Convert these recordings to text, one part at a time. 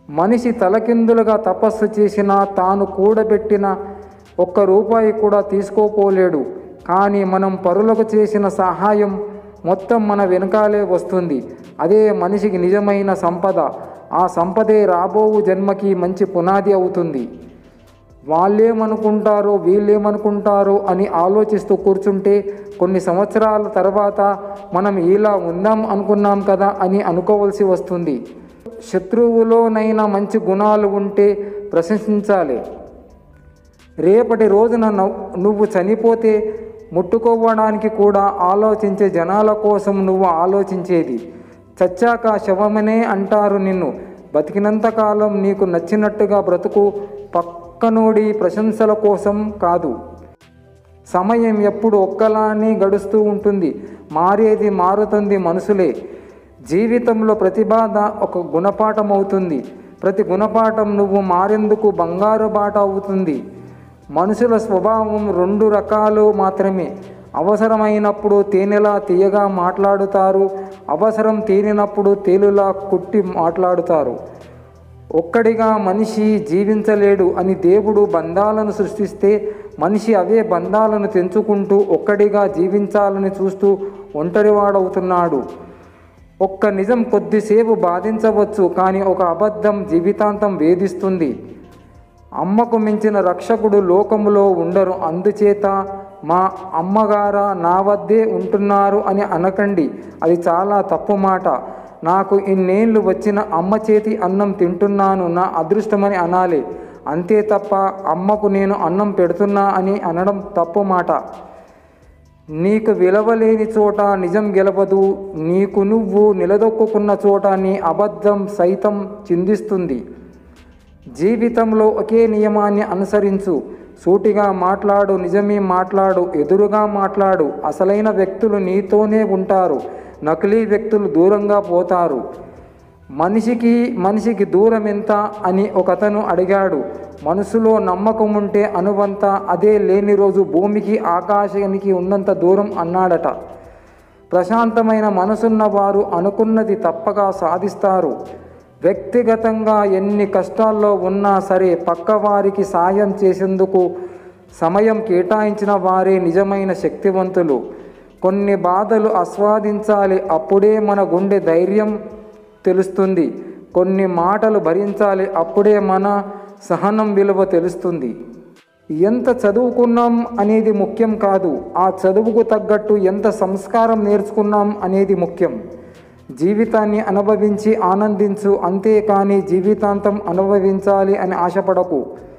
మనిషి తలకిందులుగా తపస్సు చేసినా తాను కూడబెట్టిన ఒక్క రూపాయి కూడా తీసుకోపోలేడు కానీ మనం పరులకు చేసిన సహాయం మొత్తం మన వెనకాలే వస్తుంది అదే మనిషికి నిజమైన సంపద ఆ సంపదే రాబోవు జన్మకి మంచి పునాది అవుతుంది వాళ్ళేమనుకుంటారో వీళ్ళేమనుకుంటారో అని ఆలోచిస్తూ కూర్చుంటే కొన్ని సంవత్సరాల తర్వాత మనం ఇలా ఉందాం అనుకున్నాం కదా అని అనుకోవలసి వస్తుంది శత్రువులోనైనా మంచి గుణాలు ఉంటే ప్రశంసించాలి రేపటి రోజున నవ్- నువ్వు చనిపోతే ముట్టుకోవడానికి కూడా ఆలోచించే జనాల కోసం నువ్వు ఆలోచించేది చచ్చాక శవమనే అంటారు నిన్ను బతికినంతకాలం నీకు నచ్చినట్టుగా బ్రతుకు పక్కనోడి ప్రశంసల కోసం కాదు సమయం ఎప్పుడు ఒక్కలానే గడుస్తూ ఉంటుంది మారేది మారుతుంది మనసులే జీవితంలో ప్రతి బాధ ఒక గుణపాఠం అవుతుంది ప్రతి గుణపాఠం నువ్వు మారేందుకు బంగారు బాట అవుతుంది మనుషుల స్వభావం రెండు రకాలు మాత్రమే అవసరమైనప్పుడు తేనెలా తీయగా మాట్లాడుతారు అవసరం తీరినప్పుడు తేలులా కుట్టి మాట్లాడుతారు ఒక్కడిగా మనిషి జీవించలేడు అని దేవుడు బంధాలను సృష్టిస్తే మనిషి అవే బంధాలను తెంచుకుంటూ ఒక్కడిగా జీవించాలని చూస్తూ ఒంటరివాడవుతున్నాడు ఒక్క నిజం కొద్దిసేపు బాధించవచ్చు కానీ ఒక అబద్ధం జీవితాంతం వేధిస్తుంది అమ్మకు మించిన రక్షకుడు లోకములో ఉండరు అందుచేత మా అమ్మగారా నా వద్దే ఉంటున్నారు అని అనకండి అది చాలా తప్పు మాట నాకు ఇన్నేళ్ళు వచ్చిన అమ్మ చేతి అన్నం తింటున్నాను నా అదృష్టమని అనాలి అంతే తప్ప అమ్మకు నేను అన్నం పెడుతున్నా అని అనడం తప్పు మాట నీకు విలవలేని చోట నిజం గెలవదు నీకు నువ్వు నిలదొక్కున్న చోట నీ అబద్ధం సైతం చిందిస్తుంది జీవితంలో ఒకే నియమాన్ని అనుసరించు సూటిగా మాట్లాడు నిజమే మాట్లాడు ఎదురుగా మాట్లాడు అసలైన వ్యక్తులు నీతోనే ఉంటారు నకిలీ వ్యక్తులు దూరంగా పోతారు మనిషికి మనిషికి దూరం ఎంత అని ఒకతను అడిగాడు మనసులో నమ్మకం ఉంటే అనువంత అదే లేని రోజు భూమికి ఆకాశానికి ఉన్నంత దూరం అన్నాడట ప్రశాంతమైన మనసున్న వారు అనుకున్నది తప్పగా సాధిస్తారు వ్యక్తిగతంగా ఎన్ని కష్టాల్లో ఉన్నా సరే పక్కవారికి సాయం చేసేందుకు సమయం కేటాయించిన వారే నిజమైన శక్తివంతులు కొన్ని బాధలు ఆస్వాదించాలి అప్పుడే మన గుండె ధైర్యం తెలుస్తుంది కొన్ని మాటలు భరించాలి అప్పుడే మన సహనం విలువ తెలుస్తుంది ఎంత చదువుకున్నాం అనేది ముఖ్యం కాదు ఆ చదువుకు తగ్గట్టు ఎంత సంస్కారం నేర్చుకున్నాం అనేది ముఖ్యం జీవితాన్ని అనుభవించి ఆనందించు అంతేకాని జీవితాంతం అనుభవించాలి అని ఆశపడకు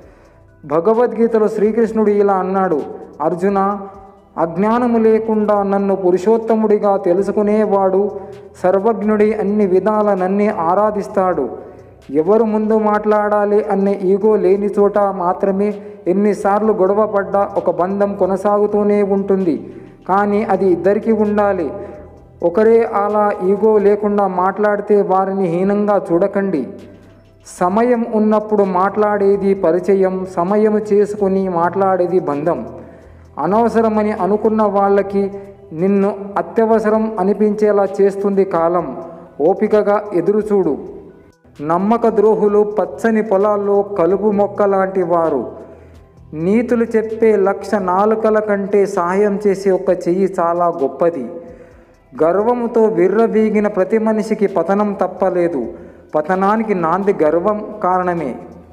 భగవద్గీతలో శ్రీకృష్ణుడు ఇలా అన్నాడు అర్జున అజ్ఞానము లేకుండా నన్ను పురుషోత్తముడిగా తెలుసుకునేవాడు సర్వజ్ఞుడి అన్ని విధాల నన్నే ఆరాధిస్తాడు ఎవరు ముందు మాట్లాడాలి అనే ఈగో లేని చోట మాత్రమే ఎన్నిసార్లు గొడవ పడ్డా ఒక బంధం కొనసాగుతూనే ఉంటుంది కానీ అది ఇద్దరికీ ఉండాలి ఒకరే అలా ఈగో లేకుండా మాట్లాడితే వారిని హీనంగా చూడకండి సమయం ఉన్నప్పుడు మాట్లాడేది పరిచయం సమయం చేసుకుని మాట్లాడేది బంధం అనవసరమని అనుకున్న వాళ్ళకి నిన్ను అత్యవసరం అనిపించేలా చేస్తుంది కాలం ఓపికగా ఎదురుచూడు నమ్మక ద్రోహులు పచ్చని పొలాల్లో కలుపు మొక్క లాంటి వారు నీతులు చెప్పే లక్ష నాలుకల కంటే సహాయం చేసే ఒక చెయ్యి చాలా గొప్పది గర్వముతో విర్రవీగిన ప్రతి మనిషికి పతనం తప్పలేదు పతనానికి నాంది గర్వం కారణమే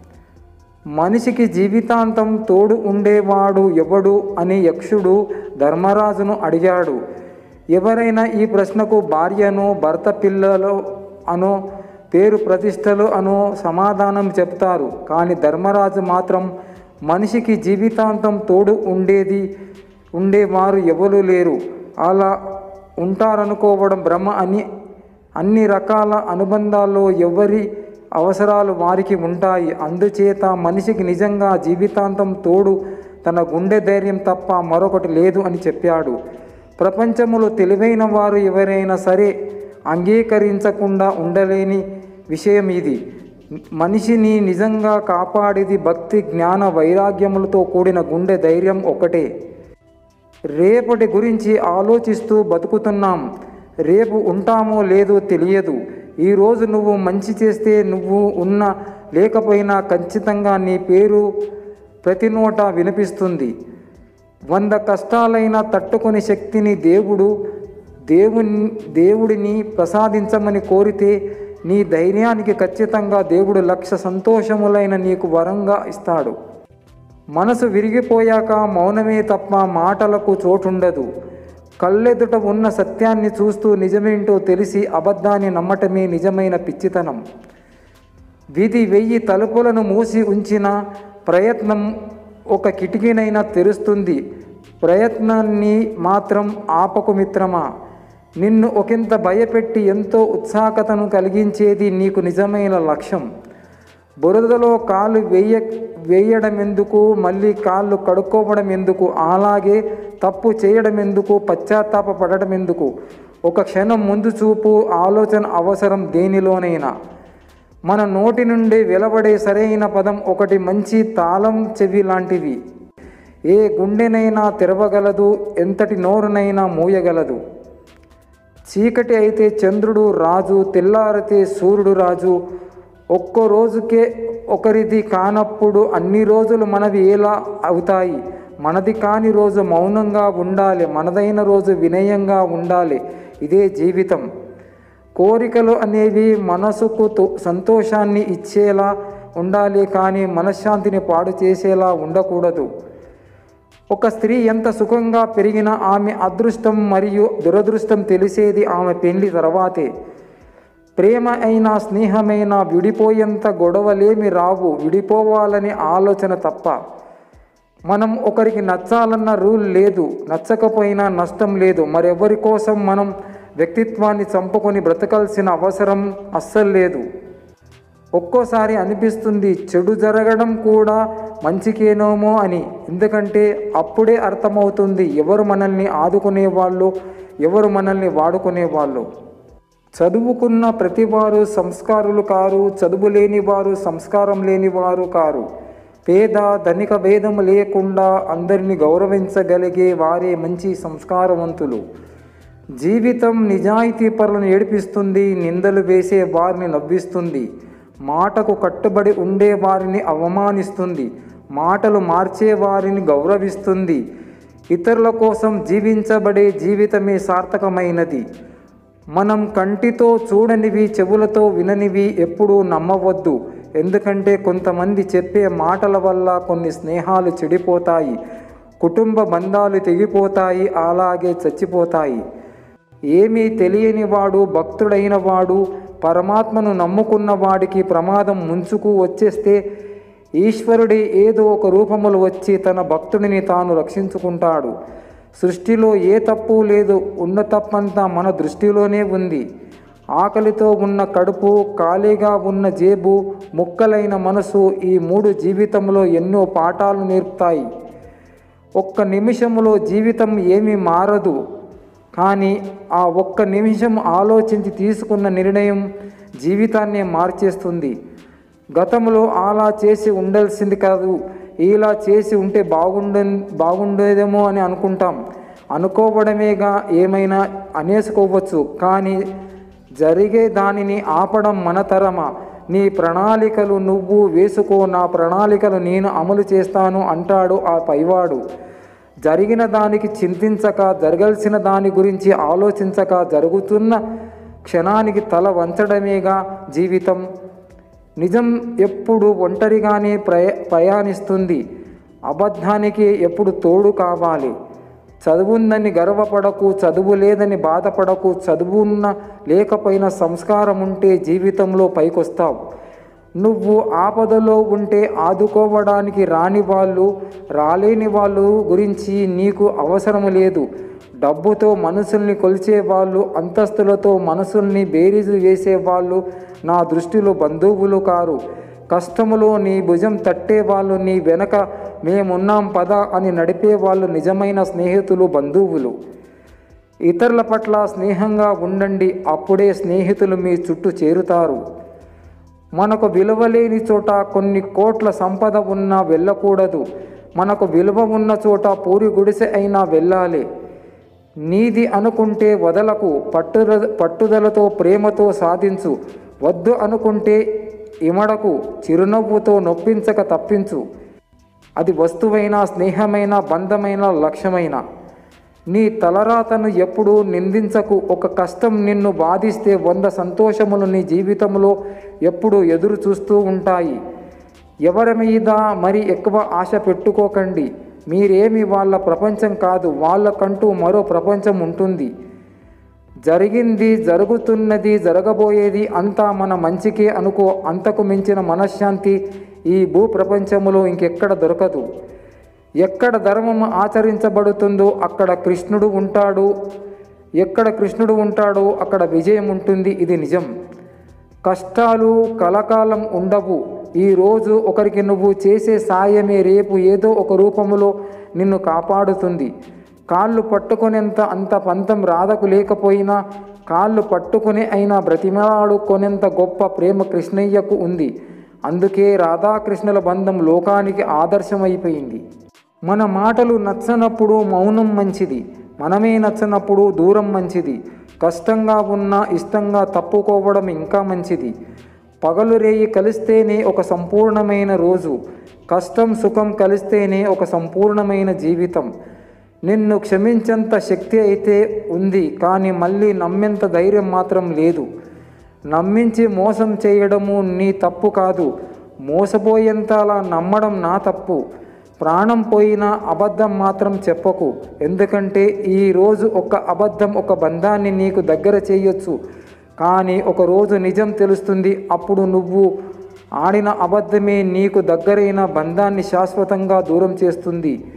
మనిషికి జీవితాంతం తోడు ఉండేవాడు ఎవడు అని యక్షుడు ధర్మరాజును అడిగాడు ఎవరైనా ఈ ప్రశ్నకు భార్యను భర్త పిల్లలు అనో పేరు ప్రతిష్టలు అనో సమాధానం చెప్తారు కానీ ధర్మరాజు మాత్రం మనిషికి జీవితాంతం తోడు ఉండేది ఉండేవారు ఎవరు లేరు అలా ఉంటారనుకోవడం భ్రమ అని అన్ని రకాల అనుబంధాల్లో ఎవరి అవసరాలు వారికి ఉంటాయి అందుచేత మనిషికి నిజంగా జీవితాంతం తోడు తన గుండె ధైర్యం తప్ప మరొకటి లేదు అని చెప్పాడు ప్రపంచములో తెలివైన వారు ఎవరైనా సరే అంగీకరించకుండా ఉండలేని విషయం ఇది మనిషిని నిజంగా కాపాడేది భక్తి జ్ఞాన వైరాగ్యములతో కూడిన గుండె ధైర్యం ఒకటే రేపటి గురించి ఆలోచిస్తూ బతుకుతున్నాం రేపు ఉంటామో లేదో తెలియదు ఈరోజు నువ్వు మంచి చేస్తే నువ్వు ఉన్న లేకపోయినా ఖచ్చితంగా నీ పేరు ప్రతి నోట వినిపిస్తుంది వంద కష్టాలైనా తట్టుకునే శక్తిని దేవుడు దేవుని దేవుడిని ప్రసాదించమని కోరితే నీ ధైర్యానికి ఖచ్చితంగా దేవుడు లక్ష సంతోషములైన నీకు వరంగా ఇస్తాడు మనసు విరిగిపోయాక మౌనమే తప్ప మాటలకు చోటుండదు కళ్ళెదుట ఉన్న సత్యాన్ని చూస్తూ నిజమేంటో తెలిసి అబద్ధాన్ని నమ్మటమే నిజమైన పిచ్చితనం విధి వెయ్యి తలుపులను మూసి ఉంచిన ప్రయత్నం ఒక కిటికీనైనా తెరుస్తుంది ప్రయత్నాన్ని మాత్రం ఆపకు మిత్రమా నిన్ను ఒకంత భయపెట్టి ఎంతో ఉత్సాహకతను కలిగించేది నీకు నిజమైన లక్ష్యం బురదలో కాలు వేయ వేయడం ఎందుకు మళ్ళీ కాళ్ళు కడుక్కోవడం ఎందుకు అలాగే తప్పు చేయడం ఎందుకు పశ్చాత్తాపపడడం ఎందుకు ఒక క్షణం ముందు చూపు ఆలోచన అవసరం దేనిలోనైనా మన నోటి నుండి వెలువడే సరైన పదం ఒకటి మంచి తాళం చెవి లాంటివి ఏ గుండెనైనా తెరవగలదు ఎంతటి నోరునైనా మూయగలదు చీకటి అయితే చంద్రుడు రాజు తెల్లారితే సూర్యుడు రాజు ఒక్కో రోజుకే ఒకరిది కానప్పుడు అన్ని రోజులు మనవి ఎలా అవుతాయి మనది కాని రోజు మౌనంగా ఉండాలి మనదైన రోజు వినయంగా ఉండాలి ఇదే జీవితం కోరికలు అనేవి మనసుకు తో- సంతోషాన్ని ఇచ్చేలా ఉండాలి కానీ మనశ్శాంతిని పాడు చేసేలా ఉండకూడదు ఒక స్త్రీ ఎంత సుఖంగా పెరిగినా ఆమె అదృష్టం మరియు దురదృష్టం తెలిసేది ఆమె పెళ్లి తర్వాతే ప్రేమ అయినా స్నేహమైనా విడిపోయేంత గొడవలేమి రావు విడిపోవాలనే ఆలోచన తప్ప మనం ఒకరికి నచ్చాలన్న రూల్ లేదు నచ్చకపోయినా నష్టం లేదు మరెవరి కోసం మనం వ్యక్తిత్వాన్ని చంపుకొని బ్రతకాల్సిన అవసరం అస్సలు లేదు ఒక్కోసారి అనిపిస్తుంది చెడు జరగడం కూడా మంచికేనేమో అని ఎందుకంటే అప్పుడే అర్థమవుతుంది ఎవరు మనల్ని ఆదుకునే వాళ్ళు ఎవరు మనల్ని వాడుకునే వాళ్ళు చదువుకున్న ప్రతివారు సంస్కారులు కారు చదువు లేని వారు సంస్కారం లేని వారు కారు పేద ధనిక భేదం లేకుండా అందరిని గౌరవించగలిగే వారే మంచి సంస్కారవంతులు జీవితం నిజాయితీ పరులను ఏడిపిస్తుంది నిందలు వేసే వారిని నవ్విస్తుంది మాటకు కట్టుబడి ఉండే వారిని అవమానిస్తుంది మాటలు మార్చే వారిని గౌరవిస్తుంది ఇతరుల కోసం జీవించబడే జీవితమే సార్థకమైనది మనం కంటితో చూడనివి చెవులతో విననివి ఎప్పుడూ నమ్మవద్దు ఎందుకంటే కొంతమంది చెప్పే మాటల వల్ల కొన్ని స్నేహాలు చెడిపోతాయి కుటుంబ బంధాలు తెగిపోతాయి అలాగే చచ్చిపోతాయి ఏమీ తెలియని వాడు భక్తుడైన వాడు పరమాత్మను నమ్ముకున్న వాడికి ప్రమాదం ముంచుకు వచ్చేస్తే ఈశ్వరుడే ఏదో ఒక రూపములు వచ్చి తన భక్తుడిని తాను రక్షించుకుంటాడు సృష్టిలో ఏ తప్పు లేదు ఉన్న తప్పంతా మన దృష్టిలోనే ఉంది ఆకలితో ఉన్న కడుపు ఖాళీగా ఉన్న జేబు ముక్కలైన మనసు ఈ మూడు జీవితంలో ఎన్నో పాఠాలు నేర్పుతాయి ఒక్క నిమిషంలో జీవితం ఏమీ మారదు కానీ ఆ ఒక్క నిమిషం ఆలోచించి తీసుకున్న నిర్ణయం జీవితాన్నే మార్చేస్తుంది గతంలో అలా చేసి ఉండాల్సింది కాదు ఇలా చేసి ఉంటే బాగుండ బాగుండేదేమో అని అనుకుంటాం అనుకోవడమేగా ఏమైనా అనేసుకోవచ్చు కానీ జరిగే దానిని ఆపడం మన తరమా నీ ప్రణాళికలు నువ్వు వేసుకో నా ప్రణాళికలు నేను అమలు చేస్తాను అంటాడు ఆ పైవాడు జరిగిన దానికి చింతించక జరగాల్సిన దాని గురించి ఆలోచించక జరుగుతున్న క్షణానికి తల వంచడమేగా జీవితం నిజం ఎప్పుడు ఒంటరిగానే ప్రయ ప్రయాణిస్తుంది అబద్ధానికి ఎప్పుడు తోడు కావాలి చదువుందని గర్వపడకు చదువు లేదని బాధపడకు చదువున్న లేకపోయినా సంస్కారం ఉంటే జీవితంలో పైకొస్తావు నువ్వు ఆపదలో ఉంటే ఆదుకోవడానికి రాని వాళ్ళు రాలేని వాళ్ళు గురించి నీకు అవసరం లేదు డబ్బుతో మనసుల్ని కొలిచే వాళ్ళు అంతస్తులతో మనసుల్ని బేరీజు వేసేవాళ్ళు నా దృష్టిలో బంధువులు కారు కష్టములో నీ భుజం తట్టే వాళ్ళు నీ వెనక మేమున్నాం పద అని నడిపే వాళ్ళు నిజమైన స్నేహితులు బంధువులు ఇతరుల పట్ల స్నేహంగా ఉండండి అప్పుడే స్నేహితులు మీ చుట్టూ చేరుతారు మనకు విలువలేని చోట కొన్ని కోట్ల సంపద ఉన్నా వెళ్ళకూడదు మనకు విలువ ఉన్న చోట పూరి గుడిసె అయినా వెళ్ళాలి నీది అనుకుంటే వదలకు పట్టుద పట్టుదలతో ప్రేమతో సాధించు వద్దు అనుకుంటే ఇమడకు చిరునవ్వుతో నొప్పించక తప్పించు అది వస్తువైన స్నేహమైన బంధమైన లక్ష్యమైన నీ తలరాతను ఎప్పుడూ నిందించకు ఒక కష్టం నిన్ను బాధిస్తే వంద సంతోషములు నీ జీవితంలో ఎప్పుడు ఎదురు చూస్తూ ఉంటాయి ఎవరి మీద మరి ఎక్కువ ఆశ పెట్టుకోకండి మీరేమి వాళ్ళ ప్రపంచం కాదు వాళ్ళకంటూ మరో ప్రపంచం ఉంటుంది జరిగింది జరుగుతున్నది జరగబోయేది అంతా మన మంచికే అనుకో అంతకు మించిన మనశ్శాంతి ఈ భూ ప్రపంచములో ఇంకెక్కడ దొరకదు ఎక్కడ ధర్మం ఆచరించబడుతుందో అక్కడ కృష్ణుడు ఉంటాడు ఎక్కడ కృష్ణుడు ఉంటాడో అక్కడ విజయం ఉంటుంది ఇది నిజం కష్టాలు కలకాలం ఉండవు ఈరోజు ఒకరికి నువ్వు చేసే సాయమే రేపు ఏదో ఒక రూపములో నిన్ను కాపాడుతుంది కాళ్ళు పట్టుకునేంత అంత పంతం రాధకు లేకపోయినా కాళ్ళు పట్టుకుని అయినా బ్రతిమలాడుకొనేంత గొప్ప ప్రేమ కృష్ణయ్యకు ఉంది అందుకే రాధాకృష్ణుల బంధం లోకానికి ఆదర్శమైపోయింది మన మాటలు నచ్చనప్పుడు మౌనం మంచిది మనమే నచ్చనప్పుడు దూరం మంచిది కష్టంగా ఉన్నా ఇష్టంగా తప్పుకోవడం ఇంకా మంచిది పగలు రేయి కలిస్తేనే ఒక సంపూర్ణమైన రోజు కష్టం సుఖం కలిస్తేనే ఒక సంపూర్ణమైన జీవితం నిన్ను క్షమించేంత శక్తి అయితే ఉంది కానీ మళ్ళీ నమ్మేంత ధైర్యం మాత్రం లేదు నమ్మించి మోసం చేయడము నీ తప్పు కాదు మోసపోయేంత అలా నమ్మడం నా తప్పు ప్రాణం పోయినా అబద్ధం మాత్రం చెప్పకు ఎందుకంటే ఈరోజు ఒక అబద్ధం ఒక బంధాన్ని నీకు దగ్గర చేయొచ్చు కానీ ఒకరోజు నిజం తెలుస్తుంది అప్పుడు నువ్వు ఆడిన అబద్ధమే నీకు దగ్గరైన బంధాన్ని శాశ్వతంగా దూరం చేస్తుంది